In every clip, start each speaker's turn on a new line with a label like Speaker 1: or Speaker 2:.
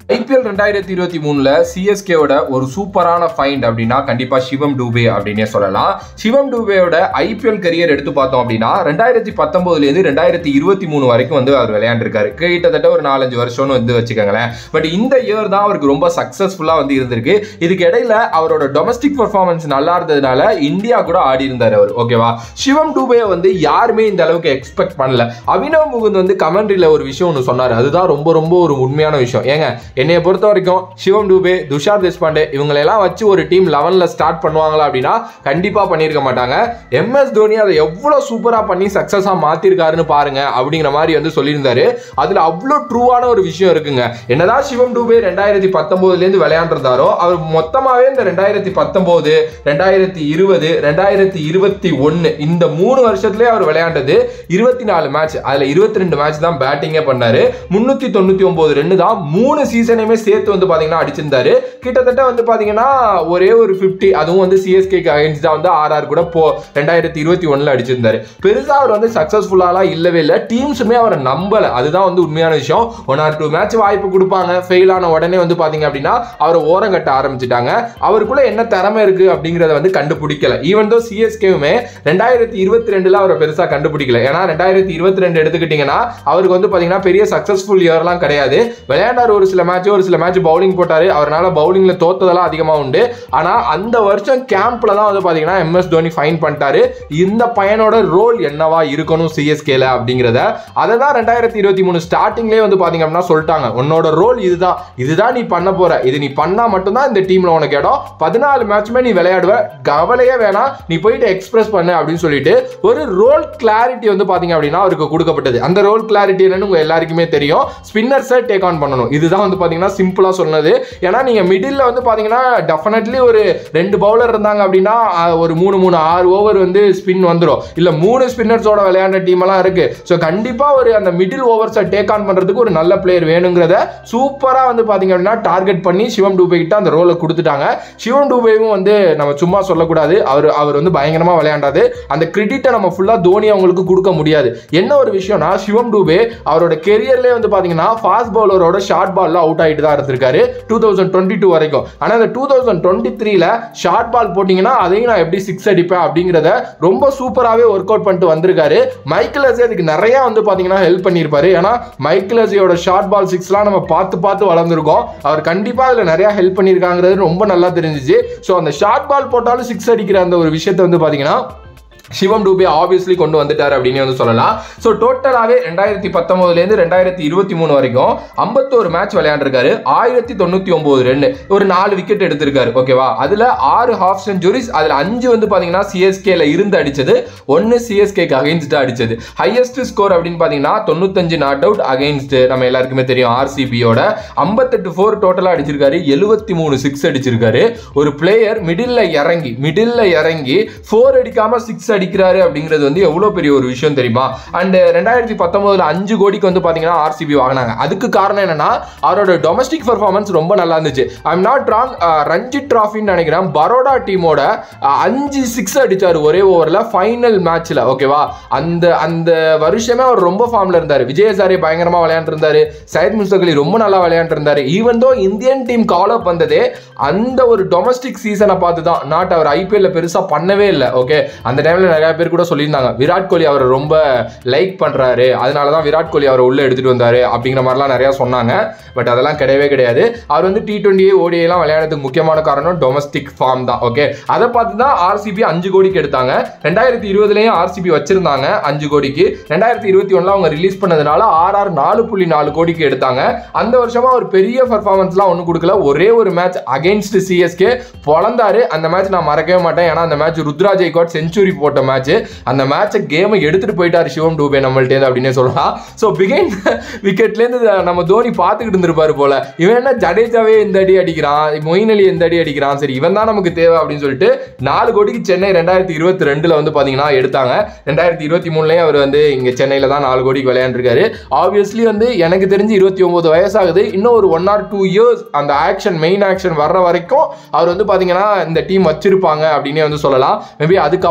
Speaker 1: IPL ரெண்டாயிரத்தி இருபத்தி மூணுல சிஎஸ்கேவோட ஒரு சூப்பரான ஃபைண்ட் அப்படின்னா கண்டிப்பா சிவம் டூபே அப்படின்னே சொல்லலாம் சிவம் டூபேயோட ஐபிஎல் கரியர் எடுத்து பார்த்தோம் அப்படின்னா ரெண்டாயிரத்தி பத்தொன்பதுல இருந்து ரெண்டாயிரத்தி இருபத்தி மூணு வரைக்கும் வந்து அவர் விளையாண்டுருக்காரு கிட்டத்தட்ட ஒரு நாலஞ்சு வருஷம்னு வந்து வச்சுக்கோங்களேன் பட் இந்த இயர் தான் அவருக்கு ரொம்ப சக்சஸ்ஃபுல்லா வந்து இருந்திருக்கு இதுக்கு இடையில அவரோட டொமஸ்டிக் பர்ஃபார்மன்ஸ் நல்லா இருந்ததுனால இந்தியா கூட ஆடி இருந்தார் அவர் ஓகேவா சிவம் டூபே வந்து யாருமே இந்த அளவுக்கு எக்ஸ்பெக்ட் பண்ணல அபினவ் முகுந்த் வந்து கமெண்ட்ரியில ஒரு விஷயம் ஒன்று சொன்னார் அதுதான் ரொம்ப ரொம்ப ஒரு உண்மையான விஷயம் ஏங்க என்னைய பொறுத்த வரைக்கும் சிவம் டூபே துஷார் தேஷ்பாண்டே இவங்களெல்லாம் வச்சு ஒரு டீம் லெவன்ல ஸ்டார்ட் பண்ணுவாங்களா அப்படின்னா கண்டிப்பா பண்ணியிருக்க மாட்டாங்க எம்எஸ் தோனி அதை எவ்வளவு சூப்பரா பண்ணி சக்சஸா மாத்திருக்காருன்னு பாருங்க அப்படிங்கிற மாதிரி வந்து சொல்லியிருந்தாரு அதுல அவ்வளோ ட்ரூவான ஒரு விஷயம் இருக்குங்க என்னதான் சிவம் டூபே ரெண்டாயிரத்தி பத்தொன்பதுல இருந்து விளையாண்டுருந்தாரோ அவர் மொத்தமாவே இந்த ரெண்டாயிரத்தி பத்தொன்பது ரெண்டாயிரத்தி இருபது ரெண்டாயிரத்தி இருபத்தி ஒன்னு இந்த மூணு வருஷத்துலயே அவர் விளையாண்டது இருபத்தி நாலு மேட்ச் அதுல இருபத்தி ரெண்டு மேட்ச் தான் பேட்டிங்கே பண்ணாரு முன்னூத்தி தொண்ணூத்தி ஒன்பது ரெண்டு தான் மூணு சீசனையுமே சேர்த்து வந்து பாத்தீங்கன்னா அடிச்சிருந்தாரு கிட்டத்தட்ட வந்து பாத்தீங்கன்னா ஒரே ஒரு பிப்டி அதுவும் வந்து சிஎஸ்கேக்கு அகைன்ஸ்டா வந்து ஆர்ஆர் கூட போ ரெண்டாயிரத்தி இருபத்தி ஒண்ணுல அடிச்சிருந்தாரு பெருசா அவர் வந்து சக்சஸ்ஃபுல்லாலாம் இல்லவே இல்லை டீம்ஸுமே அவரை நம்பல அதுதான் வந்து உண்மையான விஷயம் ஒன் ஆர் டூ மேட்ச் வாய்ப்பு கொடுப்பாங்க ஃபெயில் ஆன உடனே வந்து பாத்தீங்க அப்படின்னா அவர் ஓரம் கட்ட ஆரம்பிச்சிட்டாங்க அவருக்குள்ள என்ன திறமை இருக்கு அப்படிங்கறத வந்து கண்டுபிடிக்கல ஈவன் தோ சிஎஸ்கேவுமே ரெண்டாயிரத்தி இருபத்தி ரெண்டுல அவரை பெருசா கண்டுபிடிக்கல ஏன்னா ரெண்டாயிரத்தி இருபத்தி ரெண்டு எடுத்துக்கிட்டீங்கன்னா அவருக்கு வந்து பாத்தீங்கன்னா பெரிய சக்சஸ்ஃபுல் இயர்லாம் கிடையாது விளையாண்டார் ஒரு சில மேட்ச் ஒரு சில மேட்ச் பவுலிங் போட்டாரு அவரால் பவுலிங்ல தோத்ததெல்லாம் அதிகமா உண்டு ஆனா அந்த வருஷம் கேம்ப்ல தான் வந்து பாத்தீங்கன்னா எம்எஸ் தோனி ஃபைன் பண்ணிட்டாரு இந்த பையனோட ரோல் என்னவா இருக்கணும் சிஎஸ்கேல அப்படிங்கிறத அதை தான் ரெண்டாயிரத்தி இருபத்தி மூணு ஸ்டார்டிங்லேயே வந்து பாத்தீங்க அப்படின்னா சொல்லிட்டாங்க உன்னோட ரோல் இதுதான் இதுதான் நீ பண்ண போற இது நீ பண்ணா மட்டும்தான் இந்த டீம்ல உனக்கு இடம் பதினாலு மேட்ச்மே நீ விளையாடுவ கவலையே வேணாம் நீ போயிட்டு எக்ஸ்பிரஸ் பண்ணு அப்படின்னு சொல்லிட்டு ஒரு ரோல் கிளாரிட்டி வந்து பாத்தீங்க அப்படின்னா அவருக்கு கொடுக்கப்பட்டது அந்த ரோல் கிளாரிட்டி என்னன்னு உங்க எல்லாருக்குமே தெரியும் ஸ்பின்னர்ஸை டேக் ஆன் பண்ணணும் இதுதான் வந்து பாத்தீங்கன்னா சிம்பிளா சொன்னது ஏன்னா நீங்க மிடில் வந்து பாத்தீங்கன்னா டெஃபினெட்லி ஒரு ரெண்டு பவுலர் இருந்தாங்க அப்படின்னா அஹ், ஒரு மூணு மூணு ஆறு ஓவர் வந்து ஸ்பின் வந்துடும் இல்ல மூணு ஸ்பின்னர்ஸோட விளையாண்ட டீம் எல்லாம் இருக்கு ஸோ கண்டிப்பா ஒரு அந்த மிடில் ஓவர்ஸை டேக் ஆன் பண்றதுக்கு ஒரு நல்ல பிளேயர் வேணுங்கிறத சூப்பரா வந்து பாத்தீங்க அப்படின்னா டார்கெட் பண்ணி சிவம் டூபே கிட்ட அந்த ரோலை கொடுத்துட்டாங்க சிவம் டூபேவும் வந்து நம்ம சும்மா சொல்லக்கூடாது அவர் அவர் வந்து பயங்கரமா விளையாண்டாது அந்த கிரெடிட்டை நம்ம ஃபுல்லா தோனி அவங்களுக்கு கொடுக்க முடியாது என்ன ஒரு விஷயம்னா சிவம் டூபே அவரோட கெரியர்லேயே வந்து பாத்தீங்கன்னா ஃபாஸ்ட் பவுலரோட ஷார்ட் பால்ல அவுட் ஆயிட்டு தான் இருந்திருக்காரு டூ தௌசண்ட் டுவெண்ட்டி டூ வரைக்கும் ஆனா இந்த டூ தௌசண்ட் டுவெண்ட்டி த்ரீல ஷார்ட் பால் போட்டீங்கன்னா அதையும் நான் எப்படி சிக்ஸ் அடிப்பேன் அப்படிங்கிறத ரொம்ப சூப்பராகவே ஒர்க் அவுட் பண்ணிட்டு வந்திருக்காரு மைக்கேல் அசே அதுக்கு நிறைய வந்து பாத்தீங்கன்னா ஹெல்ப் பண்ணியிருப்பாரு ஏன்னா மைக்கேல் அசையோட ஷார்ட் பால் சிக்ஸ்லாம் நம்ம பார்த்து பார்த்து வளர்ந்துருக்கோம் அவர் கண்டிப்பா அதுல நிறைய ஹெல்ப் பண்ணியிருக்காங்கிறது ரொம்ப நல்லா தெரிஞ்சிச்சு ஸோ அந்த ஷார்ட் பால் போட்டாலும் சிக்ஸ் அடிக்கிற அந்த ஒரு விஷயத்தை வந்து பாத்தீங்கன்னா சிவம் டூபே ஆப்வியஸ்லி கொண்டு வந்துட்டார் அப்படின்னு வந்து சொல்லலாம் ஸோ டோட்டலாகவே ரெண்டாயிரத்தி பத்தொம்போதுலேருந்து ரெண்டாயிரத்தி இருபத்தி மூணு வரைக்கும் ஐம்பத்தோரு மேட்ச் விளையாண்டுருக்காரு ஆயிரத்தி தொண்ணூற்றி ஒம்பது ரன் ஒரு நாலு விக்கெட் எடுத்திருக்காரு ஓகேவா அதில் ஆறு ஹாஃப் செஞ்சுரிஸ் அதில் அஞ்சு வந்து பார்த்தீங்கன்னா சிஎஸ்கேல இருந்து அடிச்சது ஒன்று சிஎஸ்கேக்கு அகைன்ஸ்டாக அடிச்சது ஹையஸ்ட் ஸ்கோர் அப்படின்னு பார்த்தீங்கன்னா தொண்ணூத்தஞ்சு நாட் அவுட் அகைன்ஸ்ட் நம்ம எல்லாருக்குமே தெரியும் ஆர்சிபியோட ஐம்பத்தெட்டு ஃபோர் டோட்டலாக அடிச்சிருக்காரு எழுபத்தி மூணு சிக்ஸ் அடிச்சிருக்காரு ஒரு பிளேயர் மிடில் இறங்கி மிடில் இறங்கி ஃபோர் அடிக்காம சிக்ஸ் அடிக்கிறாரு அப்படிங்கிறது வந்து எவ்வளோ பெரிய ஒரு விஷயம் தெரியுமா அண்ட் ரெண்டாயிரத்தி பத்தொன்பதுல அஞ்சு கோடிக்கு வந்து பார்த்தீங்கன்னா ஆர்சிபி வாங்கினாங்க அதுக்கு காரணம் என்னன்னா அவரோட டொமஸ்டிக் பர்ஃபார்மன்ஸ் ரொம்ப நல்லா இருந்துச்சு ஐம் நாட் ராங் ரஞ்சித் ட்ராஃபின்னு நினைக்கிறேன் பரோடா டீமோட அஞ்சு சிக்ஸ் அடிச்சாரு ஒரே ஓவரில் ஃபைனல் மேட்ச்ல ஓகேவா அந்த அந்த வருஷமே அவர் ரொம்ப ஃபார்ம்ல இருந்தார் விஜயசாரி பயங்கரமா விளையாண்டுருந்தாரு சையத் முஸ்தகலி ரொம்ப நல்லா விளையாண்டுருந்தாரு even though Indian team call up வந்ததே அந்த ஒரு டொமஸ்டிக் சீசனை பார்த்து தான் நாட் அவர் ஐபிஎல்ல பெருசா பண்ணவே இல்லை ஓகே அந்த டைம்ல நிறைய பேர் கூட சொல்லியிருந்தாங்க விராட் கோலி அவரை ரொம்ப லைக் பண்றாரு அதனால தான் விராட் கோலி அவரை உள்ள எடுத்துட்டு வந்தாரு அப்படிங்கிற மாதிரிலாம் நிறைய சொன்னாங்க பட் அதெல்லாம் கிடையவே கிடையாது அவர் வந்து டி டுவெண்ட்டி ஓடியெல்லாம் விளையாடுறதுக்கு முக்கியமான காரணம் டொமஸ்டிக் ஃபார்ம் தான் ஓகே அதை பார்த்து தான் ஆர்சிபி அஞ்சு கோடிக்கு எடுத்தாங்க ரெண்டாயிரத்தி இருபதுலயும் ஆர்சிபி வச்சிருந்தாங்க அஞ்சு கோடிக்கு ரெண்டாயிரத்தி இருபத்தி ஒண்ணுல அவங்க ரிலீஸ் பண்ணதுனால ஆர்ஆர் நாலு புள்ளி நாலு கோடிக்கு எடுத்தாங்க அந்த வருஷமா ஒரு பெரிய பர்ஃபார்மன்ஸ்லாம் ஒன்றும் கொடுக்கல ஒரே ஒரு மேட்ச் அகைன்ஸ்ட் சிஎஸ்கே பொழந்தாரு அந்த மேட்ச் நான் மறக்கவே மாட்டேன் ஏன்னா அந்த மேட்ச் ருத்ரா ஜெய்காட் செஞ்சுரி போட்ட மேட்ச் அந்த மேட்சை கேமை எடுத்துட்டு போயிட்டாரு சிவம் டூபே நம்மள்ட்ட அப்படின்னே சொல்லலாம் ஸோ பிகைன் விக்கெட்லேருந்து நம்ம தோனி பார்த்துக்கிட்டு இருந்திருப்பாரு போல இவன் என்ன ஜடேஜாவே இந்த அடி அடிக்கிறான் மொயின் அலி எந்த அடி அடிக்கிறான் சரி இவன் தான் நமக்கு தேவை அப்படின்னு சொல்லிட்டு நாலு கோடிக்கு சென்னை ரெண்டாயிரத்தி இருபத்தி ரெண்டுல வந்து பாத்தீங்கன்னா எடுத்தாங்க ரெண்டாயிரத்தி இருபத்தி மூணுலயும் அவர் வந்து இங்க சென்னையில தான் நாலு கோடிக்கு விளையாண்டுருக்காரு ஆப்வியஸ்லி வந்து எனக்கு தெரிஞ்சு இருபத்தி ஒன்பது வயசாகுது இன்னும் ஒரு ஒன் ஆர் டூ இயர்ஸ் அந்த ஆக்ஷன் மெயின் ஆக்ஷன் வர்ற வரைக்கும் அவர் வந்து பாத்தீங்கன்னா இந்த டீம் வச்சிருப்பாங்க அப்படின்னே வந்து சொல்லலாம் மேபி அதுக்கப்புறம் கூட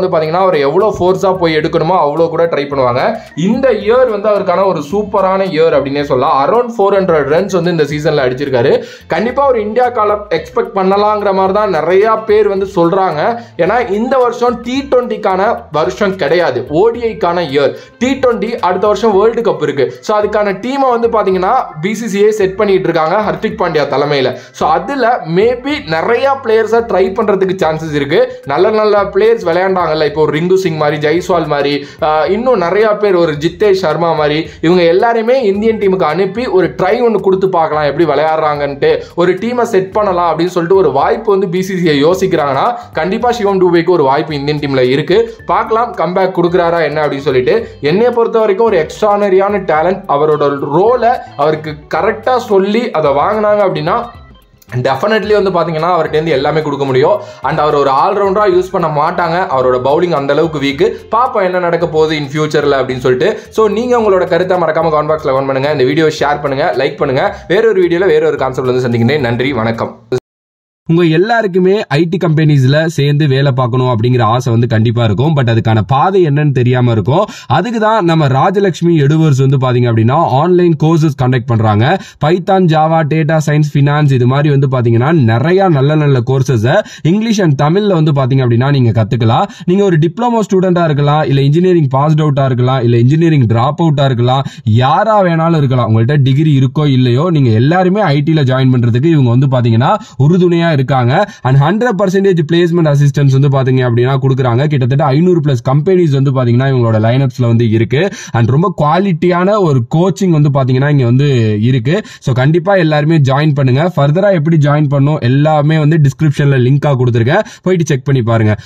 Speaker 1: வந்து பார்த்தீங்கன்னா அவர் எவ்வளோ ஃபோர்ஸாக போய் எடுக்கணுமோ அவ்வளோ கூட ட்ரை பண்ணுவாங்க இந்த இயர் வந்து அவருக்கான ஒரு சூப்பரான இயர் அப்படின்னே சொல்லலாம் அரௌண்ட் ஃபோர் ஹண்ட்ரட் ரன்ஸ் வந்து இந்த சீசனில் அடிச்சிருக்காரு கண்டிப்பாக ஒரு இந்தியா கால எக்ஸ்பெக்ட் பண்ணலாங்கிற மாதிரி தான் நிறையா பேர் வந்து சொல்கிறாங்க ஏன்னா இந்த வருஷம் டி டுவெண்ட்டிக்கான வருஷம் கிடையாது ஓடிஐக்கான இயர் டி டுவெண்ட்டி அடுத்த வருஷம் வேர்ல்டு கப் இருக்கு ஸோ அதுக்கான டீமை வந்து பார்த்தீங்கன்னா பிசிசிஐ செட் பண்ணிட்டு இருக்காங்க ஹர்திக் பாண்டியா தலைமையில் ஸோ அதில் மேபி நிறைய பிளேயர்ஸை ட்ரை பண்ணுறதுக்கு சான்சஸ் இருக்கு நல்ல நல்ல பிளேயர்ஸ் விளையாண்டாங்கல்ல இப்போ ஒரு ரிங்கு சிங் மாதிரி ஜெய்ஸ்வால் மாதிரி ஆஹ் இன்னும் நிறைய பேர் ஒரு ஜித்தேஷ் சர்மா மாதிரி இவங்க எல்லாரையுமே இந்தியன் டீமுக்கு அனுப்பி ஒரு ட்ரை ஒன்று கொடுத்து பார்க்கலாம் எப்படி விளையாடுறாங்கன்ட்டு ஒரு டீமை செட் பண்ணலாம் அப்படின்னு சொல்லிட்டு ஒரு வாய்ப்பு வந்து பிசிசிஐ யோசிக்கிறாங்கன்னா கண்டிப்பாக சிவம் டூபேக்கு ஒரு வாய்ப்பு இந்தியன் டீமில் இருக்கு பார்க்கலாம் கம்பேக் கொடுக்குறாரா என்ன அப்படின்னு சொல்லிட்டு என்னைய பொறுத்த வரைக்கும் ஒரு எக்ஸ்ட்ரானரியான டேலண்ட் அவரோட ரோலை அவருக்கு கரெக்டாக சொல்லி அதை வாங்கினாங்க அப்படின்னா டெஃபினெட்லி வந்து பார்த்தீங்கன்னா அவர்கிட்ட எல்லாமே கொடுக்க முடியும் அண்ட் அவர் ஒரு ஆல்ரவுண்டராக யூஸ் பண்ண மாட்டாங்க அவரோட பவுலிங் அந்த அளவுக்கு வீக்கு பார்ப்போம் என்ன நடக்க போகுது இன் ஃபியூச்சரில் அப்படின்னு சொல்லிட்டு ஸோ நீங்கள் உங்களோட கருத்தை மறக்காம கமெண்ட் பாக்ஸில் கமெண்ட் பண்ணுங்க இந்த வீடியோ ஷேர் பண்ணுங்க லைக் பண்ணுங்க வேறொரு வீடியோவில் வேற ஒரு கான்செப்ட் வந்து சந்திக்கிறேன் நன்றி வணக்கம்
Speaker 2: உங்க எல்லாருக்குமே ஐடி கம்பெனிஸ்ல சேர்ந்து வேலை பார்க்கணும் அப்படிங்கிற ஆசை வந்து கண்டிப்பா இருக்கும் பட் அதுக்கான பாதை என்னன்னு தெரியாம இருக்கும் அதுக்கு தான் நம்ம ராஜலட்சுமி எடுவர்ஸ் வந்து பாத்தீங்க அப்படின்னா ஆன்லைன் கோர்சஸ் கண்டக்ட் பண்றாங்க Python Java data science finance இது மாதிரி வந்து பாத்தீங்கன்னா நிறைய நல்ல நல்ல கோர்சஸ் இங்கிலீஷ் அண்ட் தமிழ்ல வந்து பாத்தீங்க அப்படின்னா நீங்க கத்துக்கலாம் நீங்க ஒரு டிப்ளமோ ஸ்டூடெண்டா இருக்கலாம் இல்ல இன்ஜினியரிங் பாஸ்ட் அவுட்டா இருக்கலாம் இல்ல இன்ஜினியரிங் டிராப் அவுட்டா இருக்கலாம் யாரா வேணாலும் இருக்கலாம் உங்கள்ட்ட டிகிரி இருக்கோ இல்லையோ நீங்க எல்லாருமே ஐடில ஜாயின் பண்றதுக்கு இவங்க வந்து பாத்தீங்கன்னா உறுதுணையா இருக்காங்க and hundred percentage placement assistance வந்து பாத்தீங்க அப்படின்னா கொடுக்குறாங்க கிட்டத்தட்ட ஐநூறு பிளஸ் கம்பெனிஸ் வந்து பாத்தீங்கன்னா இவங்களோட லைனப்ஸ்ல வந்து இருக்கு அண்ட் ரொம்ப குவாலிட்டியான ஒரு கோச்சிங் வந்து பாத்தீங்கன்னா இங்க வந்து இருக்கு ஸோ கண்டிப்பா எல்லாருமே ஜாயின் பண்ணுங்க ஃபர்தரா எப்படி ஜாயின் பண்ணும் எல்லாமே வந்து டிஸ்கிரிப்ஷன்ல லிங்கா கொடுத்துருக்கேன் போயிட்டு செக் பண்ணி பாருங்க